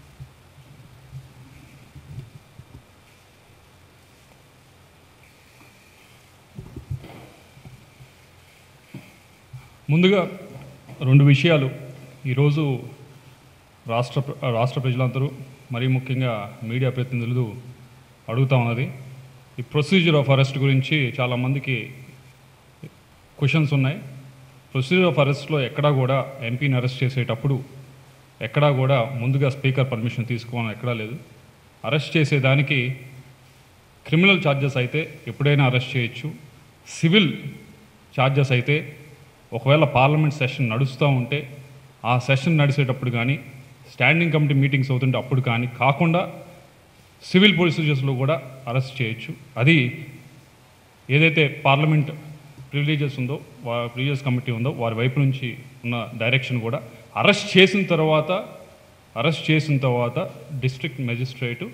ముందుగా రెండు విషయాలు ఈరోజు రాష్ట్ర ప్ర- రాష్ట్ర ప్రజలందరూ మరీ ముఖ్యంగా మీడియా ప్రతినిధులు అడుగుతా ఉన్నది ఈ ప్రొసీజర్ ఆఫ్ అరెస్ట్ గురించి చాలామందికి క్వశ్చన్స్ ఉన్నాయి ప్రొసీజర్ ఆఫ్ అరెస్ట్లో ఎక్కడా కూడా ఎంపీని అరెస్ట్ చేసేటప్పుడు ఎక్కడా కూడా ముందుగా స్పీకర్ పర్మిషన్ తీసుకోవాలని ఎక్కడా లేదు అరెస్ట్ చేసేదానికి క్రిమినల్ ఛార్జెస్ అయితే ఎప్పుడైనా అరెస్ట్ చేయొచ్చు సివిల్ ఛార్జెస్ అయితే ఒకవేళ పార్లమెంట్ సెషన్ నడుస్తూ ఉంటే ఆ సెషన్ నడిచేటప్పుడు కానీ స్టాండింగ్ కమిటీ మీటింగ్స్ అవుతుంటే అప్పుడు కానీ కాకుండా సివిల్ ప్రొసీజర్స్లో కూడా అరెస్ట్ చేయొచ్చు అది ఏదైతే పార్లమెంట్ ప్రివిలేజెస్ ఉందో వా ప్రివిలేజ్ కమిటీ ఉందో వారి వైపు నుంచి ఉన్న డైరెక్షన్ కూడా అరెస్ట్ చేసిన తర్వాత అరెస్ట్ చేసిన తర్వాత డిస్ట్రిక్ట్ మెజిస్ట్రేటు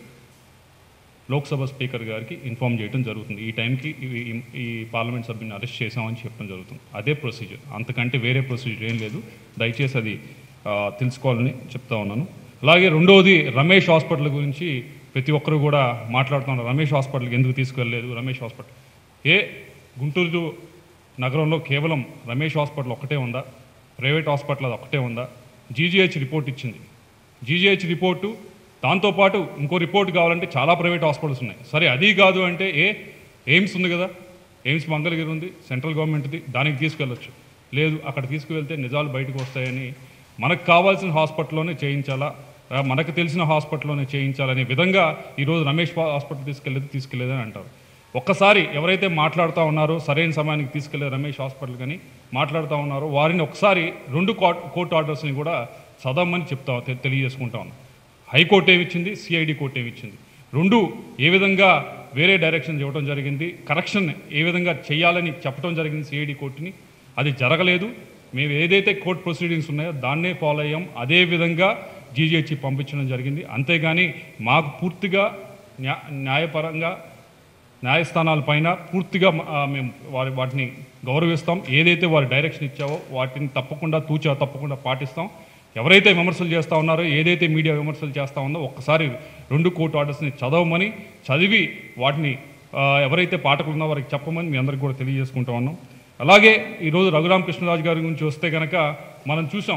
లోక్సభ స్పీకర్ గారికి ఇన్ఫామ్ చేయడం జరుగుతుంది ఈ టైంకి ఈ- ఈ- ఈ పార్లమెంట్ సభ్యుని అరెస్ట్ చేశామని చెప్పడం జరుగుతుంది అదే ప్రొసీజర్ అంతకంటే వేరే ప్రొసీజర్ ఏం లేదు దయచేసి అది ఆ, తెలుసుకోవాలని చెప్తా ఉన్నాను అలాగే రెండవది రమేష్ హాస్పిటల్ గురించి ప్రతి ఒక్కరు కూడా మాట్లాడుతున్నారు రమేష్ హాస్పిటల్కి ఎందుకు తీసుకెళ్ళలేదు రమేష్ హాస్పిటల్ ఏ గుంటూరు నగరంలో కేవలం రమేష్ హాస్పిటల్ ఒక్కటే ఉందా ప్రైవేట్ హాస్పిటల్ అది ఒక్కటే ఉందా జీజీహెచ్ రిపోర్ట్ ఇచ్చింది జీజీహెచ్ రిపోర్టు దాంతోపాటు ఇంకో రిపోర్ట్ కావాలంటే చాలా ప్రైవేట్ హాస్పిటల్స్ ఉన్నాయి సరే అది కాదు అంటే ఏ ఎయిమ్స్ ఉంది కదా ఎయిమ్స్ మంగళగిరి ఉంది సెంట్రల్ గవర్నమెంట్ది దానికి తీసుకెళ్ళొచ్చు లేదు అక్కడ తీసుకువెళ్తే నిజాలు బయటకు వస్తాయని మనకు కావాల్సిన హాస్పిటల్లోనే చేయించాలా ఆ, మనకు తెలిసిన హాస్పిటల్లోనే చేయించాలనే విధంగా ఈరోజు రమేష్ హా- హాస్పిటల్ తీసుకెళ్ళేది తీసుకెళ్ళేదని అంటారు ఒక్కసారి ఎవరైతే మాట్లాడుతూ ఉన్నారో సరైన సమయానికి తీసుకెళ్లే రమేష్ హాస్పిటల్ కానీ మాట్లాడుతూ ఉన్నారో వారిని ఒకసారి రెండు కోర్ట్ కోర్టు ఆర్డర్స్ని కూడా చదవమని చెప్తా తె- తెలియజేసుకుంటా ఉన్నాం హైకోర్టు ఏమిచ్చింది సిఐడి కోర్టు ఏమిచ్చింది రెండు ఏ విధంగా వేరే డైరెక్షన్ ఇవ్వడం జరిగింది కరెక్షన్ ఏ విధంగా చేయాలని చెప్పడం జరిగింది సిఐడి కోర్టుని అది జరగలేదు మేము ఏదైతే కోర్ట్ ప్రొసీడింగ్స్ ఉన్నాయో దాన్నే ఫాలో అయ్యాం అదే విధంగా జీజీహెచ్ పంపించడం జరిగింది అంతేగాని మాకు పూర్తిగా న్యా న్యాయపరంగా న్యాయస్థానాలపైన పూర్తిగా ఆ, మేము వారి వాటిని గౌరవిస్తాం ఏదైతే వారి డైరెక్షన్ ఇచ్చావో వాటిని తప్పకుండా తూచా తప్పకుండా పాటిస్తాం ఎవరైతే విమర్శలు చేస్తూ ఉన్నారో ఏదైతే మీడియా విమర్శలు చేస్తూ ఉందో ఒక్కసారి రెండు కోర్టు ఆర్డర్స్ని చదవమని చదివి వాటిని ఆ, ఎవరైతే పాఠకులు ఉన్నారో వారికి చెప్పమని మీ అందరికీ కూడా తెలియజేసుకుంటా ఉన్నాం అలాగే ఈరోజు రఘురామకృష్ణరాజు గారి గురించి వస్తే కనుక మనం చూసాం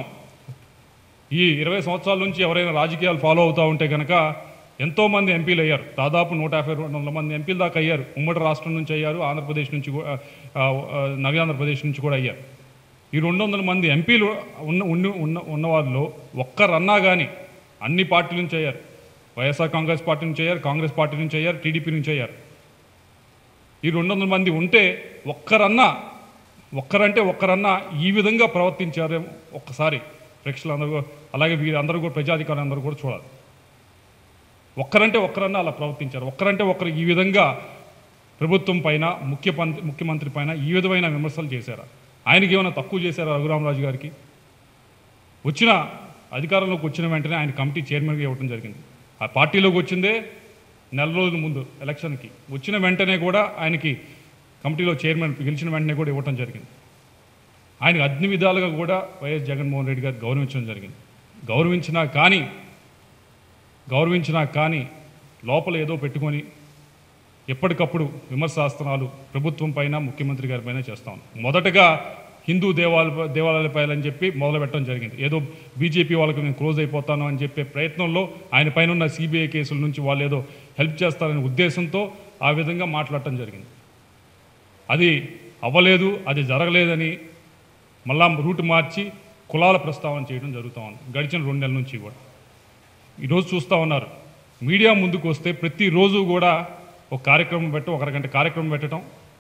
ఈ ఇరవై సంవత్సరాల నుంచి ఎవరైనా రాజకీయాలు ఫాలో అవుతూ ఉంటే కనుక ఎంతోమంది ఎంపీలు అయ్యారు దాదాపు నూట యాభై రెండు వందల మంది ఎంపీల దాకా అయ్యారు ఉమ్మడి రాష్ట్రం నుంచి అయ్యారు ఆంధ్రప్రదేశ్ నుంచి కూడా ఆ, ఆ, నవ్యాంధ్రప్రదేశ్ నుంచి కూడా అయ్యారు ఈ రెండు వందల మంది ఎంపీలు ఉన్న ఉన్న ఉన్న ఉన్నవారిలో ఒక్కరన్నా కానీ అన్ని పార్టీల నుంచి అయ్యారు వైఎస్ఆర్ కాంగ్రెస్ పార్టీ నుంచి అయ్యారు కాంగ్రెస్ పార్టీ నుంచి అయ్యారు టీడీపీ నుంచి అయ్యారు ఈ రెండు వందల మంది ఉంటే ఒక్కరన్నా ఒక్కరంటే ఒక్కరన్నా ఈ విధంగా ప్రవర్తించారేమో ఒక్కసారి ప్రేక్షకులందరూ కూడా- అలాగే వీరందరూ కూడా ప్రజాధికారులు అందరూ కూడా చూడాలి ఒక్కరంటే ఒక్కరన్నా అలా ప్రవర్తించారు ఒక్కరంటే ఒక్కరు ఈ విధంగా ప్రభుత్వం పైన ముఖ్య పం- ముఖ్యమంత్రి పైన ఈ విధమైన విమర్శలు చేశారా ఆయనకి ఏమైనా తక్కువ చేశారా రఘురామరాజు గారికి వచ్చిన అధికారంలోకి వచ్చిన వెంటనే ఆయన కమిటీ చైర్మన్గా ఇవ్వడం జరిగింది ఆ పార్టీలోకి వచ్చిందే నెల రోజుల ముందు ఎలక్షన్కి వచ్చిన వెంటనే కూడా ఆయనకి కమిటీలో చైర్మన్ గెలిచిన వెంటనే కూడా ఇవ్వటం జరిగింది ఆయనకు అన్ని విధాలుగా కూడా వైఎస్ జగన్మోహన్ రెడ్డి గారు గౌరవించడం జరిగింది గౌరవించినా కానీ గౌరవించినా కానీ లోపల ఏదో పెట్టుకొని ఎప్పటికప్పుడు విమర్శాస్త్రాలు ప్రభుత్వం పైన ముఖ్యమంత్రి గారి పైన చేస్తాం మొదటగా హిందూ దేవాలయ దేవాలయాలపైన చెప్పి మొదలు పెట్టడం జరిగింది ఏదో బీజేపీ వాళ్ళకి నేను క్లోజ్ అయిపోతాను అని చెప్పే ప్రయత్నంలో ఆయన పైన ఉన్న సిబిఐ కేసుల నుంచి వాళ్ళు ఏదో హెల్ప్ చేస్తారనే ఉద్దేశంతో ఆ విధంగా మాట్లాడటం జరిగింది అది అవ్వలేదు అది జరగలేదని మళ్ళా రూట్ మార్చి కులాల ప్రస్తావన చేయడం జరుగుతూ ఉంది గడిచిన రెండు నెలల నుంచి కూడా ఈరోజు చూస్తూ ఉన్నారు మీడియా ముందుకు వస్తే ప్రతిరోజు కూడా ఒక కార్యక్రమం పెట్ట ఒక అరగంట కార్యక్రమం పెట్టడం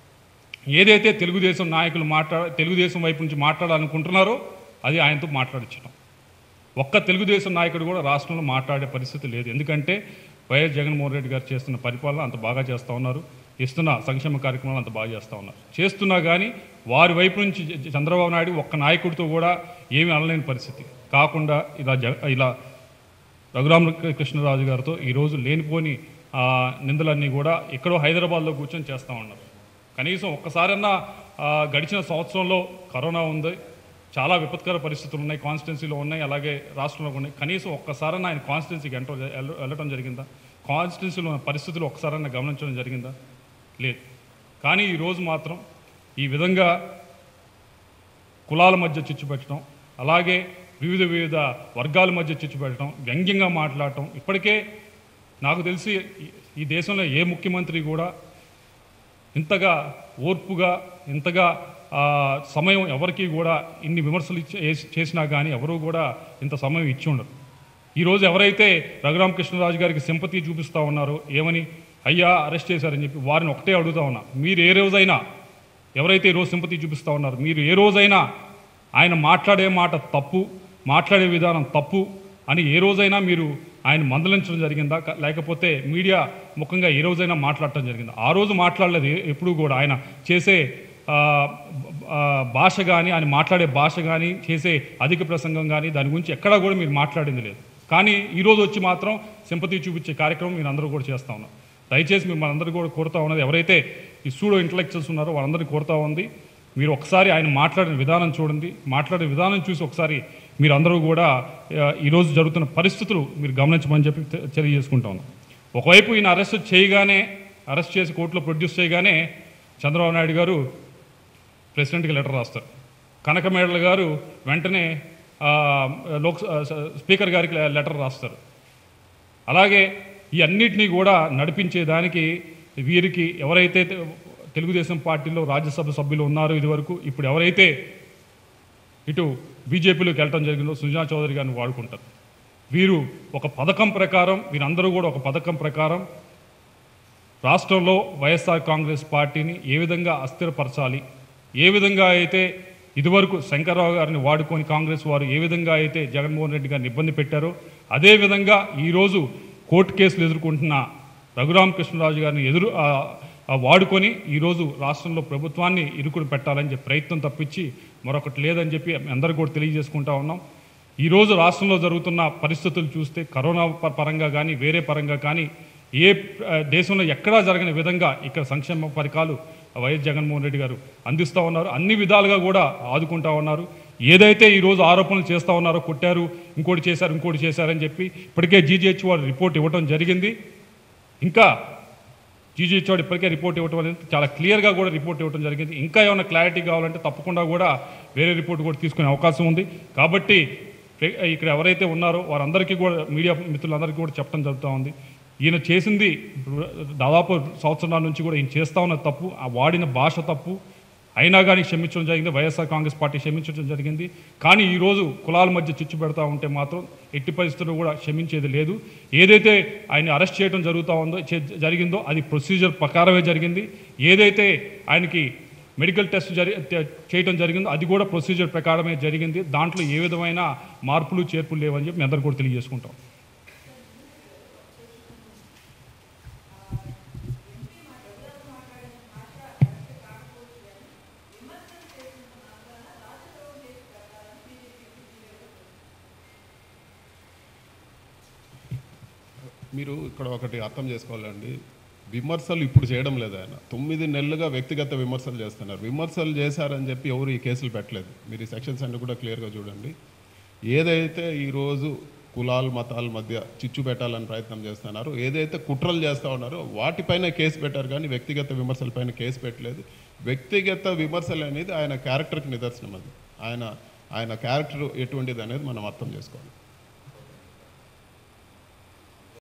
ఏదైతే తెలుగుదేశం నాయకులు మాట్లా తెలుగుదేశం వైపు నుంచి మాట్లాడాలనుకుంటున్నారో అది ఆయనతో మాట్లాడించడం ఒక్క తెలుగుదేశం నాయకుడు కూడా రాష్ట్రంలో మాట్లాడే పరిస్థితి లేదు ఎందుకంటే వైఎస్ జగన్మోహన్ రెడ్డి గారు చేస్తున్న పరిపాలన అంత బాగా చేస్తూ ఉన్నారు ఇస్తున్న సంక్షేమ కార్యక్రమాలు అంత బాగా చేస్తూ ఉన్నారు చేస్తున్నా కానీ వారి వైపు నుంచి చ- చంద్రబాబు నాయుడు ఒక్క నాయకుడితో కూడా ఏమీ అనలేని పరిస్థితి కాకుండా ఇలా జ ఇలా రఘురామ కృష్ణరాజు గారితో ఈరోజు లేనిపోని ఆ, నిందలన్నీ కూడా ఎక్కడో హైదరాబాద్లో కూర్చొని చేస్తూ ఉన్నారు కనీసం ఒక్కసారన్నా ఆ, గడిచిన సంవత్సరంలో కరోనా ఉంది చాలా విపత్కర పరిస్థితులు ఉన్నాయి కాన్స్టిట్యున్సీలో ఉన్నాయి అలాగే రాష్ట్రంలో ఉన్నాయి కనీసం ఒక్కసారన్నా ఆయన కాన్స్టిట్యున్సీకి ఎంటర్ వెళ్ళ- వెళ్ళటం జరిగిందా కాన్స్టిట్యున్సీలో ఉన్న పరిస్థితులు ఒక్కసారన్నా గమనించడం జరిగిందా లేదు కానీ ఈరోజు మాత్రం ఈ విధంగా కులాల మధ్య చిచ్చు పెట్టడం అలాగే వివిధ వివిధ వర్గాల మధ్య చిచ్చు పెట్టడం వ్యంగ్యంగా మాట్లాడటం ఇప్పటికే నాకు తెలిసి ఈ- ఈ దేశంలో ఏ ముఖ్యమంత్రి కూడా ఇంతగా ఓర్పుగా ఇంతగా ఆ, సమయం ఎవరికి కూడా ఇన్ని విమర్శలు ఇచ్చి వేసి- చేసినా కానీ ఎవరు కూడా ఇంత సమయం ఇచ్చి ఉండరు ఈరోజు ఎవరైతే రఘురామకృష్ణరాజు గారికి సింపతి చూపిస్తూ ఉన్నారో ఏమని అయ్యా అరెస్ట్ చేశారని చెప్పి వారిని ఒకటే అడుగుతా ఉన్నా మీరు ఏ రోజైనా ఎవరైతే ఈరోజు సింపతి చూపిస్తూ ఉన్నారో మీరు ఏ రోజైనా ఆయన మాట్లాడే మాట తప్పు మాట్లాడే విధానం తప్పు అని ఏ రోజైనా మీరు ఆయన మందలించడం జరిగిందా క- లేకపోతే మీడియా ముఖంగా ఏ రోజైనా మాట్లాడటం జరిగిందా ఆ రోజు మాట్లాడలేదు ఏ- ఎప్పుడూ కూడా ఆయన చేసే ఆ, ఆ, భాష కానీ ఆయన మాట్లాడే భాష కానీ చేసే అధిక ప్రసంగం కానీ దాని గురించి ఎక్కడా కూడా మీరు మాట్లాడింది లేదు కానీ ఈరోజు వచ్చి మాత్రం సింపతి చూపించే కార్యక్రమం మీరు అందరూ కూడా చేస్తూ ఉన్నారు దయచేసి మిమ్మల్ని అందరూ కూడా కోరుతా ఉన్నది ఎవరైతే ఈ సూడో ఇంటలెక్చువల్స్ ఉన్నారో వాళ్ళందరినీ కోరుతా ఉంది మీరు ఒకసారి ఆయన మాట్లాడిన విధానం చూడండి మాట్లాడే విధానం చూసి ఒకసారి మీరు అందరూ కూడా ఆ, ఈరోజు జరుగుతున్న పరిస్థితులు మీరు గమనించమని చెప్పి తె- తెలియజేసుకుంటా ఉన్నాం ఒకవైపు ఈయన అరెస్ట్ చేయగానే అరెస్ట్ చేసి కోర్టులో ప్రొడ్యూస్ చేయగానే చంద్రబాబు నాయుడు గారు ప్రెసిడెంట్కి లెటర్ రాస్తారు కనకమేడల గారు వెంటనే ఆ, లోక్ స్పీకర్ గారికి లెటర్ రాస్తారు అలాగే ఈ అన్నిటినీ కూడా నడిపించేదానికి వీరికి ఎవరైతే తె- తెలుగుదేశం పార్టీలో రాజ్యసభ సభ్యులు ఉన్నారో ఇదివరకు ఇప్పుడు ఎవరైతే ఇటు బీజేపీలోకి వెళ్ళటం జరిగిందో సుజనా చౌదరి గారిని వాడుకుంటారు వీరు ఒక పథకం ప్రకారం వీరందరూ కూడా ఒక పథకం ప్రకారం రాష్ట్రంలో వైఎస్ఆర్ కాంగ్రెస్ పార్టీని ఏ విధంగా అస్థిరపరచాలి ఏ విధంగా అయితే ఇదివరకు శంకర్రావు గారిని వాడుకొని కాంగ్రెస్ వారు ఏ విధంగా అయితే జగన్మోహన్ రెడ్డి గారిని ఇబ్బంది పెట్టారో అదే విధంగా ఈరోజు కోర్టు కేసులు ఎదుర్కొంటున్న రఘురామకృష్ణరాజు గారిని ఎదురు ఆ, ఆ వాడుకొని ఈరోజు రాష్ట్రంలో ప్రభుత్వాన్ని ఇరుకుడు పెట్టాలని చెప్పి ప్రయత్నం తప్పించి మరొకటి లేదని చెప్పి అందరికీ కూడా తెలియజేసుకుంటా ఉన్నాం ఈరోజు రాష్ట్రంలో జరుగుతున్న పరిస్థితులు చూస్తే కరోనా ప- పరంగా కానీ వేరే పరంగా కానీ ఏ ఆ, దేశంలో ఎక్కడా జరగని విధంగా ఇక్కడ సంక్షేమ పథకాలు వైఎస్ జగన్మోహన్ రెడ్డి గారు అందిస్తూ ఉన్నారు అన్ని విధాలుగా కూడా ఆదుకుంటా ఉన్నారు ఏదైతే ఈరోజు ఆరోపణలు చేస్తూ ఉన్నారో కొట్టారు ఇంకోటి చేశారు ఇంకోటి చేశారని చెప్పి ఇప్పటికే జీజీహెచ్ వారు రిపోర్ట్ ఇవ్వడం జరిగింది ఇంకా జీజీహెచ్ వాడు ఇప్పటికే రిపోర్ట్ ఇవ్వడం అనేది చాలా క్లియర్గా కూడా రిపోర్ట్ ఇవ్వడం జరిగింది ఇంకా ఏమైనా క్లారిటీ కావాలంటే తప్పకుండా కూడా వేరే రిపోర్ట్ కూడా తీసుకునే అవకాశం ఉంది కాబట్టి ప్రే- ఇక్కడ ఎవరైతే ఉన్నారో వారందరికీ కూడా మీడియా మిత్రులందరికీ కూడా చెప్పడం జరుగుతూ ఉంది ఈయన చేసింది ఇప్పుడు దాదాపు సంవత్సరాల నుంచి కూడా ఈయన చేస్తా ఉన్న తప్పు ఆ వాడిన భాష తప్పు అయినా కానీ క్షమించడం జరిగింది వైఎస్ఆర్ కాంగ్రెస్ పార్టీ క్షమించడం జరిగింది కానీ ఈరోజు కులాల మధ్య చిచ్చు పెడతా ఉంటే మాత్రం ఎట్టి పరిస్థితుల్లో కూడా క్షమించేది లేదు ఏదైతే ఆయన అరెస్ట్ చేయడం జరుగుతూ ఉందో చే- జరిగిందో అది ప్రొసీజర్ ప్రకారమే జరిగింది ఏదైతే ఆయనకి మెడికల్ టెస్ట్ జరి తే- చేయడం జరిగిందో అది కూడా ప్రొసీజర్ ప్రకారమే జరిగింది దాంట్లో ఏ విధమైన మార్పులు చేర్పులు లేవని చెప్పి మీ అందరు కూడా తెలియజేసుకుంటాం మీరు ఇక్కడ ఒకటి అర్థం చేసుకోవాలండి విమర్శలు ఇప్పుడు చేయడం లేదు ఆయన తొమ్మిది నెలలుగా వ్యక్తిగత విమర్శలు చేస్తున్నారు విమర్శలు చేశారని చెప్పి ఎవరు ఈ కేసులు పెట్టలేదు మీరు ఈ సెక్షన్స్ అన్ని కూడా క్లియర్గా చూడండి ఏదైతే ఈరోజు కులాల మతాల మధ్య చిచ్చు పెట్టాలని ప్రయత్నం చేస్తున్నారు ఏదైతే కుట్రలు చేస్తూ ఉన్నారో వాటిపైన కేసు పెట్టారు కానీ వ్యక్తిగత విమర్శలపైన కేసు పెట్టలేదు వ్యక్తిగత విమర్శలు అనేది ఆయన క్యారెక్టర్కి నిదర్శనం అది ఆయన ఆయన క్యారెక్టర్ ఎటువంటిది అనేది మనం అర్థం చేసుకోవాలి